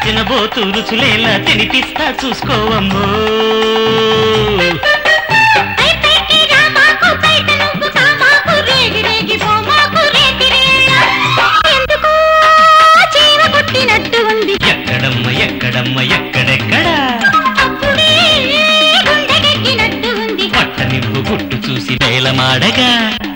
తినబోతూ రుచులేలా తినిపిస్తా చూసుకోవమ్మో పై పైకి రామాకు బయట నువ్వు కామాకు రేగి రేగి పోమాకు రేతి రేళ. ఎందుకో చీమ కొట్టినట్టు ఉంది ఎక్కడమ్మ ఎక్కడమ్మ ఎక్కడెక్కడ అప్పుడే గుండెకెక్కినట్టు ఉంది పట్ట నివ్వు గుట్టు చూసి వేలమాడగా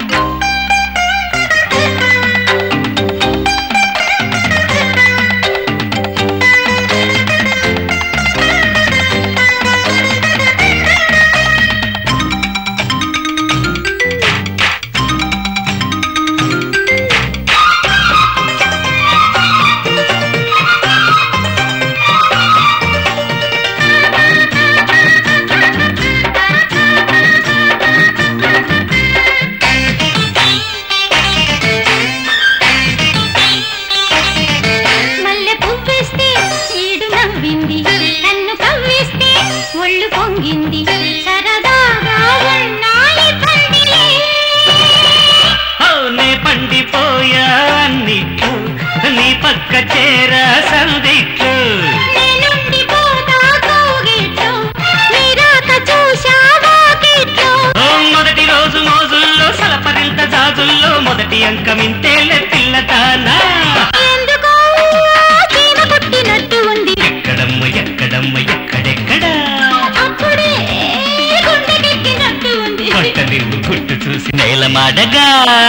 మల్లె పువ్విస్తే ఈడు నవ్వింది కన్ను కవ్విస్తే ఒళ్ళు పొంగింది సరదాగా ఉన్నాయి పండిలే అవునే పండిపోయా అన్నిట్లు నీ పక్క చేర సందిట్లు నేనుండి పోతా కౌగిట్లో మీరాక చూశావా గిట్లో ఓ మొదటి రోజు మోజుల్లో సలపరింత జాజుల్లో మొదటి అంకమింతేలే పిల్లతానా ఎందుకో చీమ కొట్టినట్టు ఉంది ఎక్కడమ్మ ఎక్కడమ్మ ఎక్కడెక్కడ అప్పుడే గుండెకెక్కినట్టు ఉంది పట్ట నివ్వు గుట్టు చూసి నేలమాడగా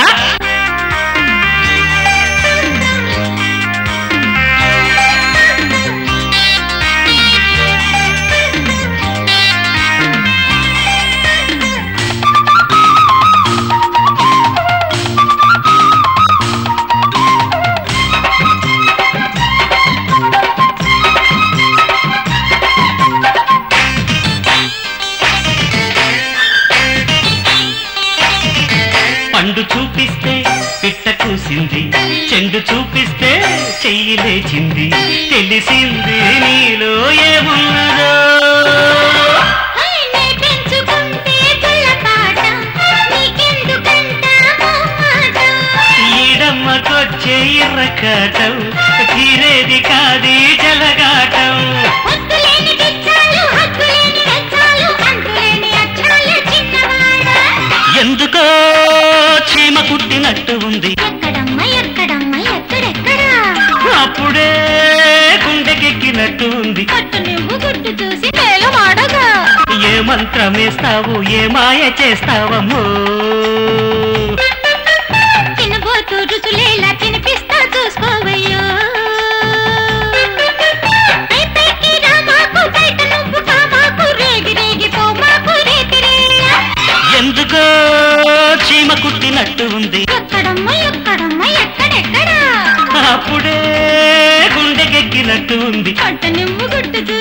పండు చూపిస్తే పిట్ట కూసింది చెండు చూపిస్తే చెయ్యి లేచింది తెలిసింది నీలో ఏమున్నదో హై, నే పెంచుకుంటే పిల్లపాట నీకెందుకంట మొహమాట ఈడమ్మకొచ్చే ఎర్రకాటం తీరేది కాది జలగాటం హద్దులేని బిచ్చాలు హద్దులేని వెచ్చాలు అంతులేని అచ్చాలు చిన్నవాడ ఎందుకో చీమ కుట్టినట్టు ఉంది ఎక్కడమ్మ ఎక్కడమ్మ ఎక్కడెక్కడా అప్పుడే గుండెకెక్కినట్టు ఉంది పట్టు నువ్వు గుట్టు చూసి మేలు మాడగా ఏ మంత్రమేస్తావు ఏ మాయ చేస్తావమ్మో తినబోతూ రుచులేలా తినిపిస్తా చూసుకోవయ్యో పై పైకి రామాకు బయట నువ్వు కామాకు రేగి రేగి పోమాకు రేతి రేళ. ఎందుకో చీమ కుట్టినట్టు ఉంది ఎక్కడమ్మ ఎక్కడమ్మ ఎక్కడెక్కడా అప్పుడే గుండెకెక్కినట్టు ఉంది పట్టు నువ్వు గుట్టు